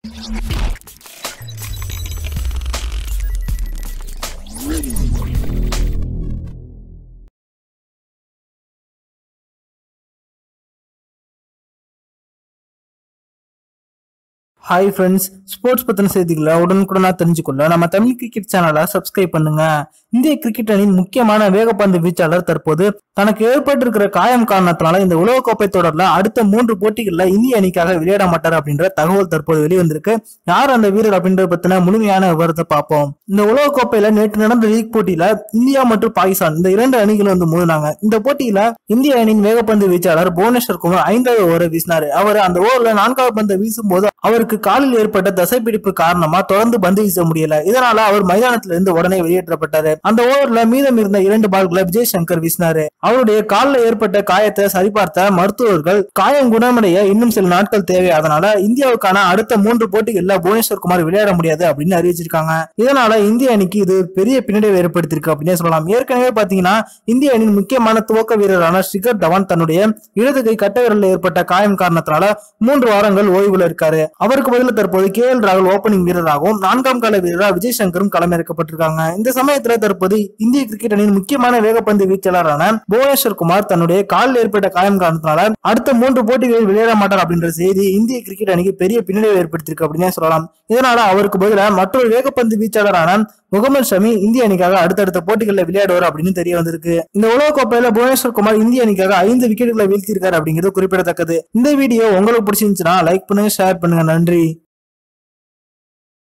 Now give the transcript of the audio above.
hi friends sports பத்தின செய்திகளை உடனுக்குடனா தெரிஞ்சுக்கொள்ள நம்ம தமிழ் கிரிக்கெட் சேனலை சப்ஸ்கிரைப் பண்ணுங்க இந்திய கிரிக்கெட் அணியின் முக்கியமான வேகப்பந்து வீச்சாளர் தற்போது தனக்கு ஏற்பட்டிருக்கிற காயம் காரணத்தினால இந்த உலகக்கோப்பை தொடர்ல அடுத்த மூன்று போட்டிகள்ல இந்திய அணிக்காக விளையாட மாட்டார் அப்படின்ற தகவல் தற்போது வெளிவந்திருக்கு யார் அந்த வீரர் அப்படின்றத பத்தின முழுமையான விவரத்தை பார்ப்போம் இந்த உலகக்கோப்பையில நேற்று நடந்த லீக் போட்டியில இந்தியா மற்றும் பாகிஸ்தான் இந்த இரண்டு அணிகளும் வந்து மோதினாங்க இந்த போட்டியில இந்திய அணியின் வேகப்பந்து வீச்சாளர் புவனேஸ்வர் குமார் ஐந்தாவது ஓவரை வீசினாரு அவர் அந்த ஓவர்ல நான்காவது பந்தை வீசும் போது அவருக்கு காலில் ஏற்பட்ட தசைப்பிடிப்பு காரணமா தொடர்ந்து பந்து வீச முடியல இதனால அவர் மைதானத்துல இருந்து உடனே வெளியேற்றப்பட்டாரு அந்த ஓவர்ல மீதம் இருந்த இரண்டு பால்களை விஜய் சங்கர் வீசினாரு அவருடைய காலில் ஏற்பட்ட காயத்தை சரிபார்த்த மருத்துவர்கள் காயம் குணமடைய இன்னும் சில நாட்கள் தேவை அதனால இந்தியாவுக்கான அடுத்த மூன்று போட்டிகள்ல புவனேஸ்வர் குமார் விளையாட முடியாது அப்படின்னு அறிவிச்சிருக்காங்க இதனால இந்திய அணிக்கு இது பெரிய பின்னடைவை ஏற்படுத்தியிருக்கு அப்படின்னே சொல்லலாம் ஏற்கனவே பாத்தீங்கன்னா இந்திய அணியின் முக்கியமான துவக்க வீரரான ஷிகர் தவான் தன்னுடைய இடது கை கட்ட விரலில் ஏற்பட்ட காயம் காரணத்தினால மூன்று வாரங்கள் ஓய்வுல இருக்காரு அவருக்கு பதிலா தற்போது கே எல் ராகுல் ஓபனிங் வீரராகவும் நான்காம் கால வீரராக விஜய் சங்கரும் களமிறக்கப்பட்டிருக்காங்க இந்த சமயத்துல தற்போது இந்திய கிரிக்கெட் அணியின் முக்கியமான வேகப்பந்து வீச்சாளரான புவனேஸ்வர் குமார் தன்னுடைய காலில் ஏற்பட்ட காயம் காரணத்தினால அடுத்த மூன்று போட்டிகளில் விளையாட மாட்டார் அப்படின்ற செய்தி இந்திய கிரிக்கெட் அணிக்கு பெரிய பின்னடைவை ஏற்படுத்தியிருக்கு அப்படின்னே சொல்லலாம் இதனால அவருக்கு பதிலாக மற்றொரு வேகப்பந்து வீச்சாளரான முகமது ஷமி இந்திய அணிக்காக அடுத்தடுத்த போட்டிகளில் விளையாடுவார் அப்படின்னு தெரிய வந்திருக்கு இந்த உலகக்கோப்பையில புவனேஸ்வர் குமார் இந்திய அணிக்காக ஐந்து விக்கெட்டுகளை வீழ்த்தியிருக்காரு அப்படிங்கிறது குறிப்பிடத்தக்கது இந்த வீடியோ உங்களுக்கு பிடிச்சிருந்துச்சுன்னா லைக் பண்ணுங்க ஷேர் பண்ணுங்க நன்றி